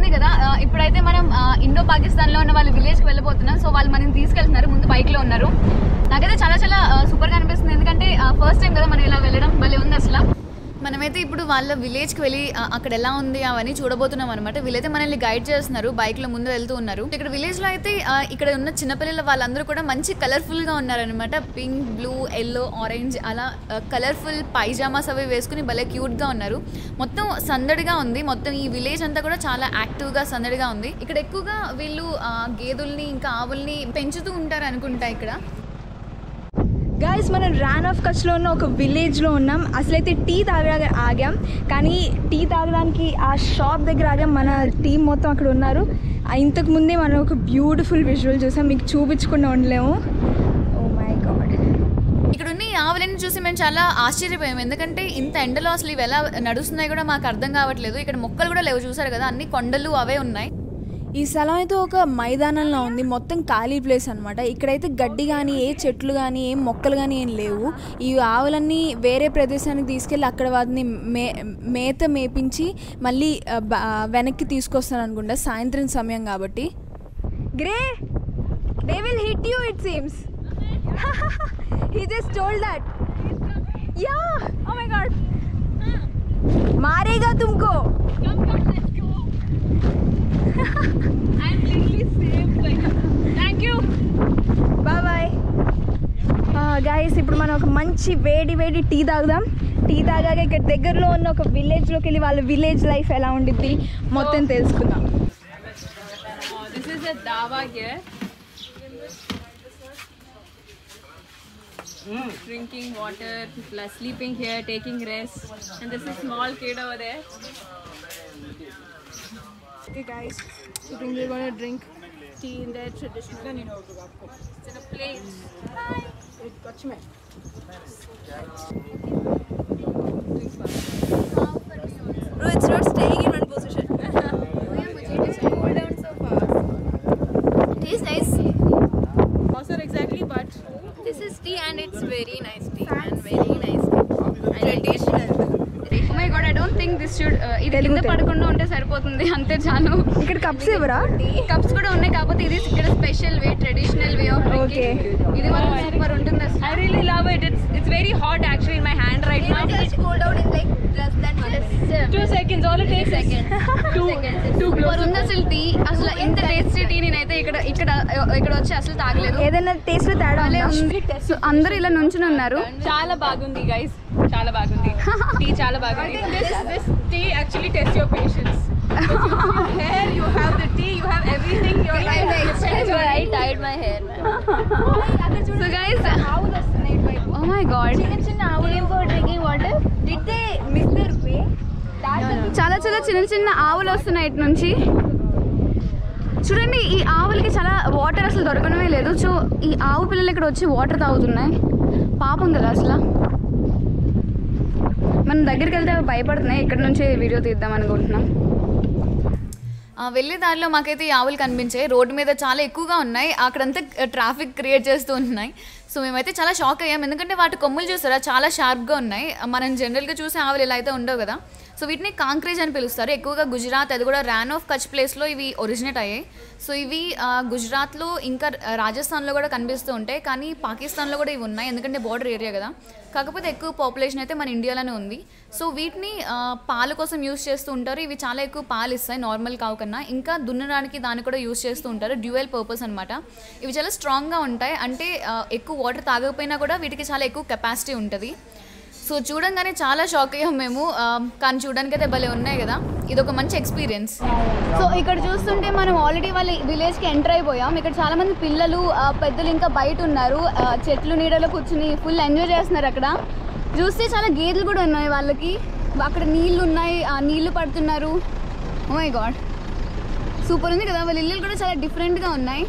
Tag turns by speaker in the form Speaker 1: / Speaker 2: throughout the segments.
Speaker 1: ఉంది కదా ఆ, ఇప్పుడైతే మనం ఆ, ఇండో పాకిస్తాన్ లో ఉన్న వాళ్ళ విలేజ్ కి వెళ్ళిపోతున్నాం సో వాళ్ళు మనం తీసుకెళ్తున్నారు ముందు బైక్ లో ఉన్నారు నాకైతే చాలా చాలా సూపర్ గా అనిపిస్తుంది ఎందుకంటే ఫస్ట్ టైం కదా మనం ఇలా వెళ్ళడం భలే ఉంది అసలు మనమైతే ఇప్పుడు వాళ్ళ విలేజ్కి వెళ్ళి ఆ, అక్కడ ఎలా ఉంది అవన్నీ చూడబోతున్నాం అనమాట వీళ్ళైతే మనల్ని గైడ్ చేస్తున్నారు బైక్లో ముందు వెళ్తూ ఉన్నారు ఇక్కడ విలేజ్లో అయితే ఆ, ఇక్కడ ఉన్న చిన్నపిల్లల వాళ్ళందరూ కూడా మంచి కలర్ఫుల్గా ఉన్నారనమాట పింక్ బ్లూ ఎల్లో ఆరెంజ్ అలా కలర్ఫుల్ పైజామాస్ అవి వేసుకుని భలే క్యూట్గా ఉన్నారు మొత్తం సందడిగా ఉంది మొత్తం ఈ విలేజ్ అంతా కూడా చాలా యాక్టివ్గా సందడిగా ఉంది ఇక్కడ ఎక్కువగా వీళ్ళు ఆ, గేదెల్ని ఇంకా ఆవుల్ని పెంచుతూ ఉంటారు అనుకుంటా ఇక్కడ
Speaker 2: గాయస్ మనం రాన్ ఆఫ్ కచ్లో ఉన్న ఒక విలేజ్లో ఉన్నాం అసలైతే టీ తాగడానికి ఆగాం కానీ టీ తాగడానికి ఆ షాప్ దగ్గర ఆగాం మన టీం మొత్తం అక్కడ ఉన్నారు ఆ ఇంతకు ముందే మనం ఒక బ్యూటిఫుల్ విజువల్ చూసాం మీకు చూపించకుండా ఉండలేము ఓ మై గాడ్
Speaker 1: ఇక్కడ ఉన్న ఈ ఆవులని చూసి మేము చాలా ఆశ్చర్యపోయాం ఎందుకంటే ఇంత ఎండలో అసలు ఇవి ఎలా నడుస్తున్నాయి కూడా మాకు అర్థం కావట్లేదు ఇక్కడ మొక్కలు కూడా లేవు చూసారు కదా అన్ని కొండలు అవే ఉన్నాయి
Speaker 3: ఈ స్థలం అయితే ఒక మైదానంలో ఉంది మొత్తం ఖాళీ ప్లేస్ అనమాట ఇక్కడైతే గడ్డి కానీ ఏ చెట్లు కానీ ఏం మొక్కలు కానీ ఏం లేవు ఈ ఆవులన్నీ వేరే ప్రదేశానికి తీసుకెళ్ళి అక్కడ వాటిని మే మేత మేపించి మళ్ళీ ఆ, బ- ఆ, వెనక్కి తీసుకొస్తాను అనుకుంటా సాయంత్రం సమయం కాబట్టి
Speaker 2: grey they will hit you it seems he just told that yeah oh my God మారేగా తుమ్కో బాయ్ బాయ్ గాయస్ ఇప్పుడు మనం ఒక మంచి వేడి వేడి టీ తాగుదాం టీ తాగాక ఇక్కడ దగ్గరలో ఉన్న ఒక విలేజ్లోకి వెళ్ళి వాళ్ళ విలేజ్ లైఫ్ ఎలా ఉండిద్ది మొత్తం తెలుసుకుందాం
Speaker 4: This is a dawa here. Drinking water, plus sleeping here, taking rest. And this is small kid over there.
Speaker 2: Okay guys, so we're gonna drink
Speaker 4: Tea in their traditional. It's in a plate.
Speaker 2: Bro, it's not staying in one position.
Speaker 1: Tastes nice.
Speaker 4: Also exactly, but
Speaker 1: This is tea and it's very nice tea and very nice. Traditional. Oh my god, I don't think this should uh, ఇది
Speaker 2: తెలుగు,
Speaker 1: కింద
Speaker 2: తెలుగు.
Speaker 1: పడకుండా ఉంటే సరిపోతుంది అంతే చాలు
Speaker 2: ఇక్కడ cups ఇవ్వరా
Speaker 1: cups కూడా ఉన్నాయి కాకపోతే ఇది ఇక్కడ special way traditional way of
Speaker 2: Okay.
Speaker 1: ఇది మాత్రం సూపర్ ఉంటుంది అసలు
Speaker 4: I really love it. It's it's very hot actually in my hand right now. Two seconds. All it takes is two two
Speaker 1: super ఉంది అసలు టీ అసలు ఇంత tasty tea నేనైతే ఇక్కడ ఇక్కడ ఇక్కడ వచ్చి అసలు తాగలేదు
Speaker 2: ఏదైనా టేస్ట్ లో తేడా
Speaker 1: భలే
Speaker 2: ఉందా?
Speaker 1: ఉంది సో అందరూ ఇలా నుంచుని ఉన్నారు
Speaker 4: చాలా బాగుంది guys. చాలా బాగుంది. tea చాలా బాగుంది. This this tea actually tests your patience. Because you have your hair, you have the tea, you have everything. Your life depends on it.
Speaker 1: tied my hair so guys oh my god చాలా చాలా చిన్న చిన్న ఆవులు వస్తున్నాయి ఇటు నుంచి చూడండి ఈ ఆవులకి చాలా వాటర్ అసలు దొరకడమే లేదు సో ఈ ఆవు పిల్లలు ఇక్కడ వచ్చి వాటర్ తాగుతున్నాయి పాపం కదా అసలు మనం దగ్గరికి వెళ్తే అవి భయపడుతున్నాయి ఇక్కడ నుంచి వీడియో తీద్దాం అనుకుంటున్నాం ఆ, వెళ్ళే దారిలో మాకైతే ఈ ఆవులు కనిపించాయి రోడ్డు మీద చాలా ఎక్కువగా ఉన్నాయి అక్కడంతా ట్రాఫిక్ క్రియేట్ చేస్తూ ఉన్నాయి సో మేమైతే చాలా షాక్ అయ్యాం ఎందుకంటే వాటి కొమ్ములు చూసారా చాలా షార్ప్గా ఉన్నాయి మనం జనరల్గా చూసే ఆవులు ఇలా అయితే ఉండవు కదా సో వీటిని కాంక్రేజ్ అని పిలుస్తారు ఎక్కువగా గుజరాత్ అది కూడా ర్యాన్ ఆఫ్ కచ్ ప్లేస్లో ఇవి ఒరిజినేట్ అయ్యాయి సో ఇవి ఆ, గుజరాత్లో ఇంకా రాజస్థాన్లో కూడా కనిపిస్తూ ఉంటాయి కానీ పాకిస్తాన్లో కూడా ఇవి ఉన్నాయి ఎందుకంటే బార్డర్ ఏరియా కదా కాకపోతే ఎక్కువ పాపులేషన్ అయితే మన ఇండియాలోనే ఉంది సో వీటిని ఆ, పాల కోసం యూస్ చేస్తూ ఉంటారు ఇవి చాలా ఎక్కువ పాలు ఇస్తాయి నార్మల్ కావు కన్నా ఇంకా దున్నడానికి దాన్ని కూడా యూస్ చేస్తూ ఉంటారు డ్యూయల్ పర్పస్ అనమాట ఇవి చాలా స్ట్రాంగ్గా ఉంటాయి అంటే ఆ, ఎక్కువ వాటర్ తాగకపోయినా కూడా వీటికి చాలా ఎక్కువ కెపాసిటీ ఉంటుంది సో చూడంగానే చాలా షాక్ అయ్యాం మేము ఆ, కానీ చూడడానికి అయితే భలే ఉన్నాయి కదా ఇది ఒక మంచి ఎక్స్పీరియన్స్ సో ఇక్కడ చూస్తుంటే మనం ఆల్రెడీ వాళ్ళ విలేజ్కి ఎంటర్ అయిపోయాం ఇక్కడ చాలా మంది పిల్లలు ఆ, పెద్దలు ఇంకా బయట ఉన్నారు ఆ, చెట్లు నీడలో కూర్చుని ఫుల్ ఎంజాయ్ చేస్తున్నారు అక్కడ చూస్తే చాలా గేదెలు కూడా ఉన్నాయి వాళ్ళకి అక్కడ నీళ్లు ఉన్నాయి ఆ నీళ్లు పడుతున్నారు ఓ మై గాడ్ సూపర్ ఉంది కదా వాళ్ళ ఇల్లులు కూడా చాలా డిఫరెంట్గా ఉన్నాయి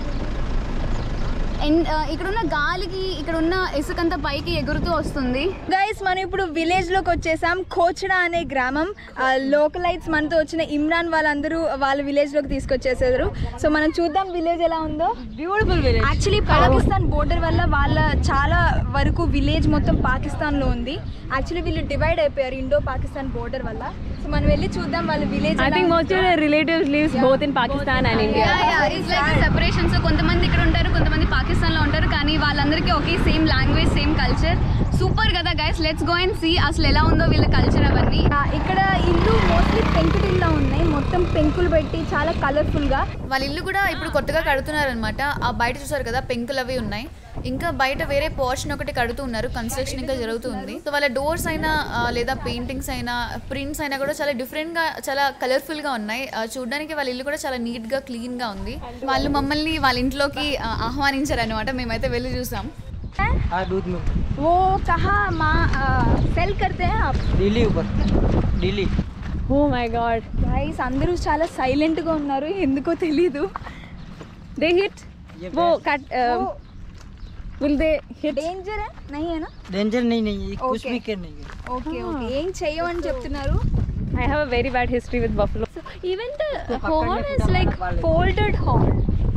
Speaker 1: అండ్ ఇక్కడ ఉన్న గాలికి ఇక్కడ ఉన్న ఇసుకంతా పైకి ఎగురుతూ వస్తుంది
Speaker 2: గైస్ మనం ఇప్పుడు విలేజ్ లోకి వచ్చేసాం కోచడా అనే గ్రామం లోకలైట్స్ మనతో వచ్చిన ఇమ్రాన్ వాళ్ళందరూ వాళ్ళ విలేజ్ లోకి తీసుకొచ్చేసారు సో మనం చూద్దాం విలేజ్ ఎలా ఉందో
Speaker 4: beautiful village
Speaker 2: actually Pakistan border వల్ల వాళ్ళ చాలా వరకు విలేజ్ మొత్తం పాకిస్తాన్లో ఉంది యాక్చువల్లీ వీళ్ళు డివైడ్ అయిపోయారు ఇండో పాకిస్తాన్ బోర్డర్ వల్ల సో మనం వెళ్ళి చూద్దాం వాళ్ళ village
Speaker 4: I think most of the relatives lives both in Pakistan and India.
Speaker 1: Separation so కొంతమంది ఇక్కడ ఉంటారు కొంతమంది పాకిస్తాన్ లో ఉంటారు కానీ వాళ్ళందరికీ ఒకే same language same culture super కదా guys let's go and see అసలు ఎలా ఉందో వీళ్ళ కల్చర్ అవన్నీ
Speaker 2: ఇక్కడ ఇల్లు మోస్ట్లీ పెంకుటిల్లా ఉన్నాయి మొత్తం పెంకులు పెట్టి చాలా కలర్ఫుల్ గా
Speaker 1: వాళ్ళ ఇల్లు కూడా ఇప్పుడు కొత్తగా కడుతున్నారనమాట ఆ బయట చూసారు కదా పెంకులు అవి ఉన్నాయి ఇంకా బయట వేరే పోర్షన్ ఒకటి కడుతూ ఉన్నారు కన్స్ట్రక్షన్ ఇంకా జరుగుతుంది సో వాళ్ళ డోర్స్ అయినా ఆ, లేదా పెయింటింగ్స్ అయినా ప్రింట్స్ అయినా కూడా చాలా డిఫరెంట్ గా చాలా కలర్ఫుల్ గా ఉన్నాయి ఆ, చూడ్డానికి వాళ్ళ ఇల్లు కూడా చాలా నీట్ గా క్లీన్ గా ఉంది వాళ్ళు మమ్మల్ని వాళ్ళ ఇంట్లోకి ఆ, ఆహ్వానించారు అనమాట మేమైతే వెళ్ళి చూసాం
Speaker 5: हाँ दूध में
Speaker 2: वो कहाँ माँ सेल करते हैं आप
Speaker 5: दिल्ली ऊपर Delhi
Speaker 4: Oh my god.
Speaker 2: Guys అందరూ చాలా సైలెంట్ గా ఉన్నారు ఎందుకో తెలీదు
Speaker 4: They hit?
Speaker 5: ये
Speaker 4: वो cut. Um, will they hit?
Speaker 2: Danger నహీ है ना
Speaker 5: डेंजर नहीं नहीं ये कुछ
Speaker 2: Okay.
Speaker 5: भी कर नहीं है
Speaker 2: ఓకే ఓకే ఏం చెయ్యమని చెప్తున్నారు
Speaker 4: I have a very bad history with buffalo.
Speaker 2: Even the horn is like folded horn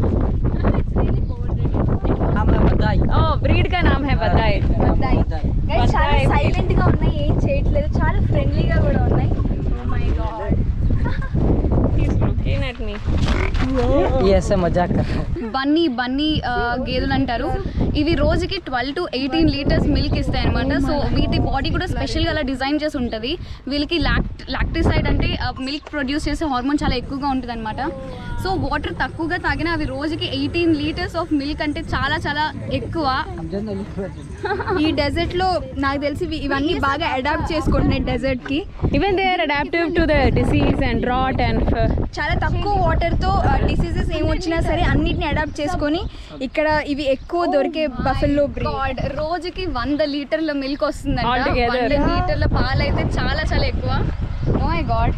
Speaker 5: हाँ मैं बताई
Speaker 4: Oh, breed का नाम है बताए.
Speaker 2: బత్తాయి
Speaker 5: बताई
Speaker 2: గైస్ చాలా
Speaker 4: బత్తాయి.
Speaker 2: సైలెంట్ గా ఉన్నాయి ఏం చేయట్లేదు చాలా ఫ్రెండ్లీగా కూడా ఉన్నాయి oh my God
Speaker 4: He's looking at me.
Speaker 5: ये ऐसे मजाक कर रहा है
Speaker 1: బన్నీ బన్నీ ఆ, గేదెలు అంటారు ఇవి రోజుకి twelve to eighteen litres milk ఇస్తాయి అనమాట సో వీటి బాడీ కూడా స్పెషల్గా అలా డిజైన్ చేసి ఉంటుంది వీళ్ళకి లాక్ట్ లాక్టిసైడ్ అంటే మిల్క్ ప్రొడ్యూస్ చేసే హార్మోన్ చాలా ఎక్కువగా ఉంటుంది అనమాట సో వాటర్ తక్కువగా తాగినా అవి రోజుకి ఎయిటీన్ లీటర్స్ ఆఫ్ మిల్క్ అంటే చాలా చాలా ఎక్కువ
Speaker 5: हम जो नहीं
Speaker 2: ఈ డెజర్ట్ లో నాకు తెలిసి ఇవి- ఇవన్నీ బాగా అడాప్ట్ చేసుకుంటున్నాయి డెజర్ట్ కి
Speaker 4: Even they are adaptive to the disease and drought and. Uh,
Speaker 2: చాలా తక్కువ వాటర్ తో డిసీజెస్ ఏం వచ్చినా సరే అన్నిటిని అడాప్ట్ చేసుకొని ఇక్కడ ఇవి ఎక్కువ దొరికే బఫెల్లో
Speaker 1: గాడ్ రోజుకి వంద లీటర్ల మిల్క్ వస్తుందంట
Speaker 4: Altogether.
Speaker 1: వంద లీటర్ల పాలు అయితే చాలా చాలా ఎక్కువ ఓ మై గాడ్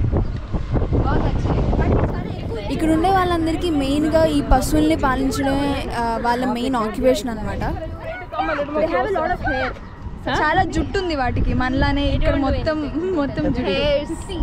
Speaker 3: ఇక్కడ ఉండే వాళ్ళందరికీ మెయిన్గా ఈ పశువుల్ని పాలించడమే ఆ, వాళ్ళ మెయిన్ ఆక్యుపేషన్ అనమాట
Speaker 2: చాలా జుట్టు ఉంది వాటికి మనలానే ఇక్కడ మొత్తం మొత్తం జుట్టు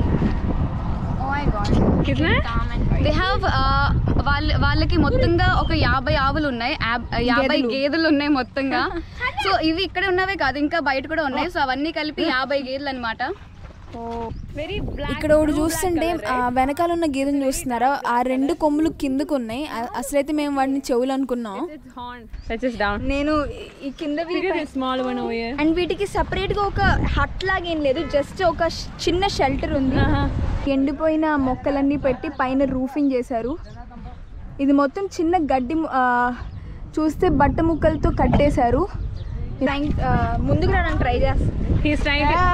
Speaker 4: कितना?
Speaker 1: దే హ్యావ్ వాళ్ళ వాళ్ళకి మొత్తంగా ఒక యాభై ఆవులు ఉన్నాయి యాబ్- యాభై
Speaker 2: గేదెలు.
Speaker 1: గేదెలు ఉన్నాయి మొత్తంగా సో ఇవి ఇక్కడ ఉన్నవే కాదు ఇంకా బయట కూడా ఉన్నాయి సో అవన్నీ కలిపి యాభై గేదెలు అనమాట
Speaker 4: Very black.
Speaker 3: ఇక్కడ ఒకటి చూస్తుంటే ఆ వెనకాల ఉన్న గేదెని చూస్తున్నారా ఆ రెండు కొమ్ములు కిందకు ఉన్నాయి ఆ- అసలైతే మేము వాటిని చెవులు అనుకున్నాం
Speaker 4: It's horn. That's just down.
Speaker 2: నేను ఈ కిందవి
Speaker 4: Look at this small one over here.
Speaker 2: And వీటికి సపరేట్ గా ఒక హట్ లాగా ఏం లేదు జస్ట్ ఒక ష్- చిన్న షెల్టర్ ఉంది
Speaker 4: Uh-huh.
Speaker 2: ఎండిపోయిన మొక్కలన్నీ పెట్టి పైన రూఫింగ్ చేశారు ఇది మొత్తం చిన్న గడ్డి ము- ఆ, చూస్తే బట్ట ముక్కలతో కట్టేశారు Trying- ఆ, ముందుకు రావడానికి ట్రై చేస్తాను
Speaker 4: He's trying to.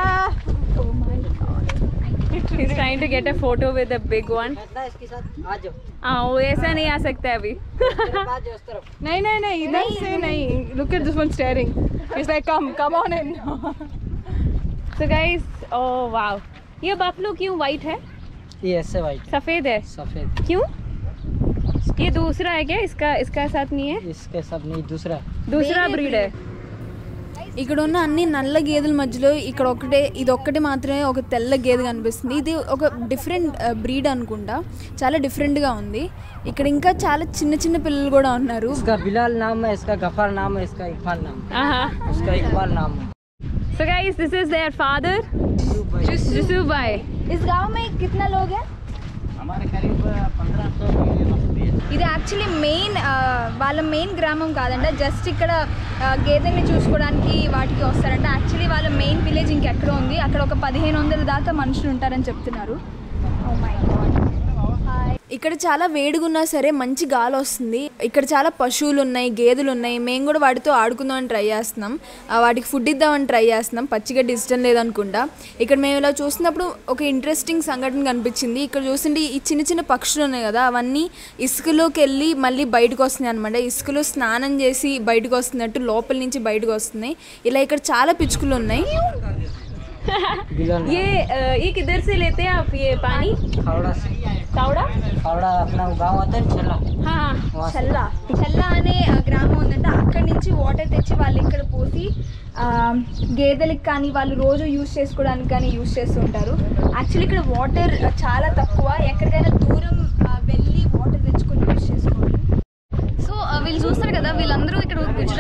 Speaker 4: He's trying to get a photo with a big one.
Speaker 5: बैठना इसके साथ आ जाओ
Speaker 4: हाँ वो ऐसा नहीं आ सकता है अभी
Speaker 5: आ जाओ इस तरफ
Speaker 6: नहीं नहीं नहीं इधर से नहीं look at this one staring he's like come come on in
Speaker 4: so guys oh wow ये बफलो क्यों वाइट है
Speaker 5: ये ऐसे वाइट
Speaker 4: सफेद है
Speaker 5: सफेद
Speaker 4: क्यों ये दूसरा है क्या इसका इसका साथ नहीं है
Speaker 5: इसके सब नहीं दूसरा
Speaker 4: दूसरा ब्रीड है
Speaker 3: ఇక్కడ ఉన్న అన్ని నల్ల గేదెల మధ్యలో ఇక్కడ ఒకటే ఇది ఒక్కటి మాత్రమే ఒక తెల్ల గేదె కనిపిస్తుంది ఇది ఒక డిఫరెంట్ బ్రీడ్ అనుకుంటా చాలా డిఫరెంట్గా ఉంది ఇక్కడ ఇంకా చాలా చిన్న చిన్న పిల్లలు కూడా ఉన్నారు
Speaker 5: इसका बिलाल नाम है इसका गफार नाम है इसका इकबाल नाम है
Speaker 4: uh-huh.
Speaker 5: उसका इकबाल नाम है
Speaker 4: so guys this is their father Jisu bhai
Speaker 2: इस गांव में कितना लोग हैं
Speaker 5: हमारे करीब पंद्रह सौ बस्ती है
Speaker 2: ఇది యాక్చువల్లీ మెయిన్ వాళ్ళ మెయిన్ గ్రామం కాదంట జస్ట్ ఇక్కడ ఆ, గేదెల్ని చూసుకోవడానికి వాటికి వస్తారంట యాక్చువల్లీ వాళ్ళ మెయిన్ విలేజ్ ఇంకెక్కడో ఉంది అక్కడ ఒక పదిహేను వందల దాకా మనుషులు ఉంటారని చెప్తున్నారు Oh my God. Hi.
Speaker 3: ఇక్కడ చాలా వేడిగున్నా సరే మంచి గాలి వస్తుంది ఇక్కడ చాలా పశువులు ఉన్నాయి గేదెలు ఉన్నాయి మేము కూడా వాటితో ఆడుకుందామని ట్రై చేస్తున్నాం ఆ, వాటికి ఫుడ్ ఇద్దామని ట్రై చేస్తున్నాం పచ్చిగడ్డి ఇష్టం లేదనుకుంటా ఇక్కడ మేము ఇలా చూసినప్పుడు ఒక ఇంట్రెస్టింగ్ సంఘటన కనిపించింది ఇక్కడ చూస్తుంటే ఈ చిన్న చిన్న పక్షులు ఉన్నాయి కదా అవన్నీ ఇసుకలోకి వెళ్ళి మళ్ళీ బయటకు వస్తున్నాయి అనమాట ఇసుకలో స్నానం చేసి బయటకు వస్తున్నట్టు లోపల నుంచి బయటకు వస్తున్నాయి ఇలా ఇక్కడ చాలా పిచ్చుకలు ఉన్నాయి
Speaker 5: बिलाल
Speaker 4: ये uh, ये किधर से लेते हैं आप ये पानी
Speaker 5: खावड़ा से
Speaker 4: तावड़ा
Speaker 5: खावड़ा अपना गाँव आता है छला
Speaker 4: हाँ
Speaker 5: वहाँ से
Speaker 2: చల్లా చల్లా అనే ఆ, గ్రామం ఉందంట అక్కడి నుంచి వాటర్ తెచ్చి వాళ్ళు ఇక్కడ పోసి ఆ, గేదెలకు కానీ వాళ్ళు రోజు యూజ్ చేసుకోవడానికి కానీ యూజ్ చేస్తుంటారు యాక్చువల్లీ ఇక్కడ వాటర్ చాలా తక్కువ ఎక్కడికైనా దూరం ఆ, వెళ్ళి వాటర్ తెచ్చుకొని యూజ్ చేసుకోవాలి
Speaker 1: సో ఆ, వీళ్ళు చూస్తారు కదా వీళ్ళందరూ ఇక్కడ గుజరాత్లో కచ్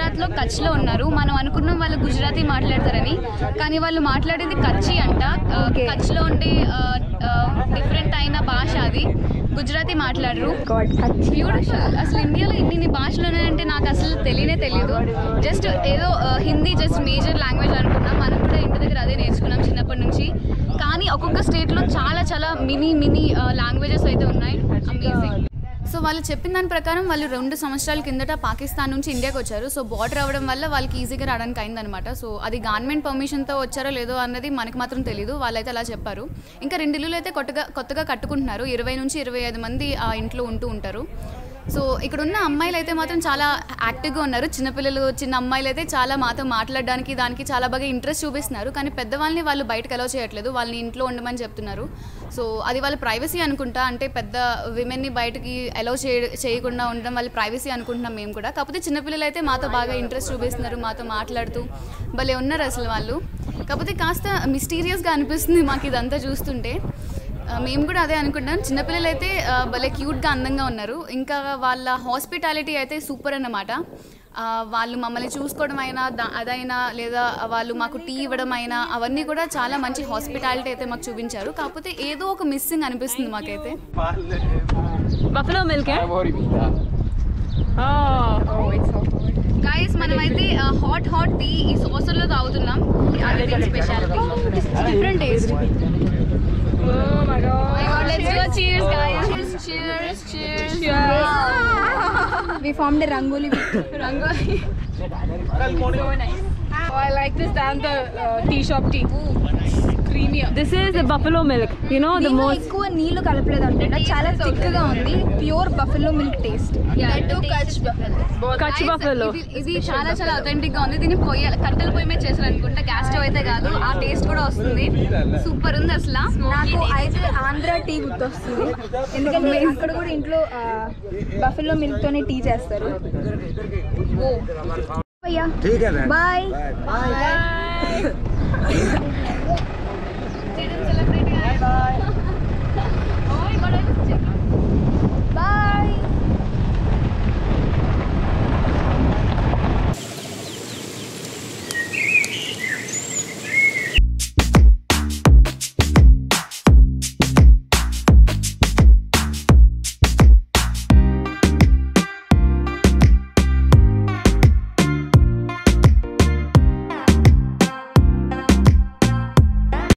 Speaker 1: కచ్లో ఉన్నారు మనం అనుకున్నాం వాళ్ళు గుజరాతీ మాట్లాడతారని కానీ వాళ్ళు మాట్లాడేది కచ్చి అంట ఆ,
Speaker 2: Okay.
Speaker 1: కచ్లో ఉండే డిఫరెంట్ అయిన భాష అది గుజరాతీ మాట్లాడరు
Speaker 2: గాడ్
Speaker 1: బ్యూటిఫుల్ అసలు ఇండియాలో ఇన్ని ఇన్ని భాషలు ఉన్నాయంటే నాకు అసలు తెలియనే తెలియదు జస్ట్ ఏదో ఆ, హిందీ జస్ట్ మేజర్ లాంగ్వేజ్ అనుకున్నాం మనం కూడా ఇంటి దగ్గర అదే నేర్చుకున్నాం చిన్నప్పటి నుంచి కానీ ఒక్కొక్క స్టేట్లో చాలా చాలా మినీ మినీ లాంగ్వేజెస్ అయితే ఉన్నాయి అమేజింగ్ సో వాళ్ళు చెప్పిన దాని ప్రకారం వాళ్ళు రెండు సంవత్సరాల కిందట పాకిస్తాన్ నుంచి ఇండియాకి వచ్చారు సో బార్డర్ అవ్వడం వల్ల వాళ్ళకి ఈజీగా రావడానికి అయిందనమాట సో అది గవర్నమెంట్ పర్మిషన్తో వచ్చారో లేదో అన్నది మనకి మాత్రం తెలియదు వాళ్ళైతే అలా చెప్పారు ఇంకా రెండు ఇల్లులు అయితే కొత్తగా కొత్తగా కట్టుకుంటున్నారు ఇరవై నుంచి ఇరవై ఐదు మంది ఆ ఇంట్లో ఉంటూ ఉంటారు సో ఇక్కడ ఉన్న అమ్మాయిలు అయితే మాత్రం చాలా యాక్టివ్గా ఉన్నారు చిన్నపిల్లలు చిన్న అమ్మాయిలు అయితే చాలా మాతో మాట్లాడడానికి దానికి చాలా బాగా ఇంట్రెస్ట్ చూపిస్తున్నారు కానీ పెద్దవాళ్ళని వాళ్ళు బయటకు అలౌ చేయట్లేదు వాళ్ళని ఇంట్లో ఉండమని చెప్తున్నారు సో అది వాళ్ళ ప్రైవసీ అనుకుంటా అంటే పెద్ద విమెన్ని బయటకి అలౌ చేయ చేయకుండా ఉండడం వాళ్ళ ప్రైవసీ అనుకుంటున్నాం మేము కూడా కాకపోతే చిన్నపిల్లలు అయితే మాతో బాగా ఇంట్రెస్ట్ చూపిస్తున్నారు మాతో మాట్లాడుతూ భలే ఉన్నారు అసలు వాళ్ళు కాకపోతే కాస్త మిస్టీరియస్గా అనిపిస్తుంది మాకు ఇదంతా చూస్తుంటే ఆ, మేము కూడా అదే అనుకుంటాం చిన్నపిల్లలు అయితే ఆ, భలే క్యూట్గా అందంగా ఉన్నారు ఇంకా వాళ్ళ హాస్పిటాలిటీ అయితే సూపర్ అన్నమాట ఆ, వాళ్ళు మమ్మల్ని చూసుకోవడం అయినా దా- అదైనా లేదా వాళ్ళు మాకు టీ ఇవ్వడం అయినా అవన్నీ కూడా చాలా మంచి హాస్పిటాలిటీ అయితే మాకు చూపించారు కాకపోతే ఏదో ఒక మిస్సింగ్ అనిపిస్తుంది మాకైతే
Speaker 4: Buffalo milk, eh? Oh. Oh, it's so
Speaker 1: guys మనమైతే హాట్ హాట్ టీ ఈ సోసర్లో తాగుతున్నాం అది దీని speciality different taste
Speaker 4: Oh my god.
Speaker 1: Let's go cheers guys cheers cheers
Speaker 2: we form the rangoli
Speaker 1: rangoli
Speaker 4: Oh, I like this than the uh, tea shop tea. Creamier. This is the buffalo milk. You know the
Speaker 2: దీనిలో
Speaker 4: most.
Speaker 2: ఎక్కువ నీళ్లు కలపలేదు అనుకుంటా చాలా థిక్గా ఉంది pure buffalo milk taste
Speaker 4: Kutch buffalo.
Speaker 1: ఇది ఇది చాలా చాలా అథెంటిక్ గా ఉంది దీన్ని పొయ్యి కట్టెల పొయ్యి మీద చేశారు అనుకుంటా గ్యాస్ స్టవ్ అయితే కాదు ఆ టేస్ట్ కూడా వస్తుంది సూపర్ ఉంది అసలు
Speaker 2: నాకు అయితే ఆంధ్ర టీ గుర్తొస్తుంది ఎందుకంటే అక్కడ కూడా ఇంట్లో బఫెలో మిల్క్ తోనే టీ చేస్తారు భయ్యా బాయ్